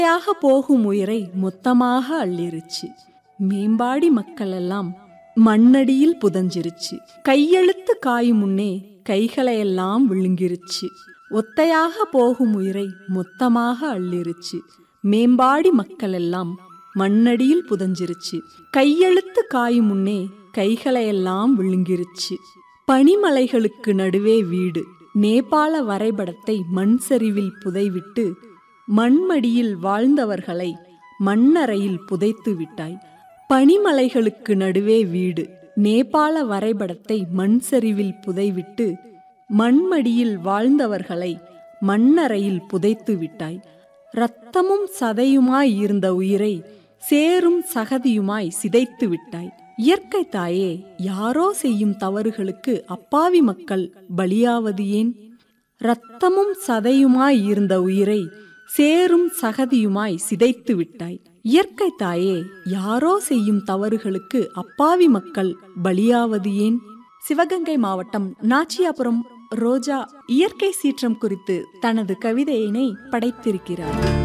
யாக போகும் உயிரை மொத்தமாக அள்ளிருச்சு மேம்பாடி மக்கள் எல்லாம் மண்ணடியில் புதஞ்சிருச்சு கையெழுத்து காயும் முன்னே கைகளையெல்லாம் விழுங்கிருச்சு ஒத்தையாக போகும் உயிரை மொத்தமாக அள்ளிருச்சு மேம்பாடி மக்கள் எல்லாம் மண்ணடியில் புதஞ்சிருச்சு கையெழுத்து காயும் முன்னே கைகளையெல்லாம் விழுங்கிருச்சு பனிமலைகளுக்கு நடுவே வீடு நேபாள வரைபடத்தை மண் சரிவில் புதைவிட்டு மண்மடியில் வாழ்ந்தவர்களை மண்ணறையில் புதைத்து விட்டாய் பனிமலைகளுக்கு நடுவே வீடு நேபாள வரைபடத்தை மண் சரிவில் புதைவிட்டு மண்மடியில் வாழ்ந்தவர்களை மண்ணறையில் புதைத்து விட்டாய் இரத்தமும் சதையுமாய் இருந்த உயிரை சேரும் சகதியுமாய் சிதைத்து விட்டாய் இயற்கை தாயே யாரோ செய்யும் தவறுகளுக்கு அப்பாவி மக்கள் பலியாவது ஏன் இரத்தமும் சதையுமாய் இருந்த உயிரை சேரும் சகதியுமாய் சிதைத்து விட்டாய் இயற்கை தாயே யாரோ செய்யும் தவறுகளுக்கு அப்பாவி மக்கள் பலியாவது ஏன் சிவகங்கை மாவட்டம் நாச்சியாபுரம் ரோஜா இயற்கை சீற்றம் குறித்து தனது கவிதையினை படைத்திருக்கிறார்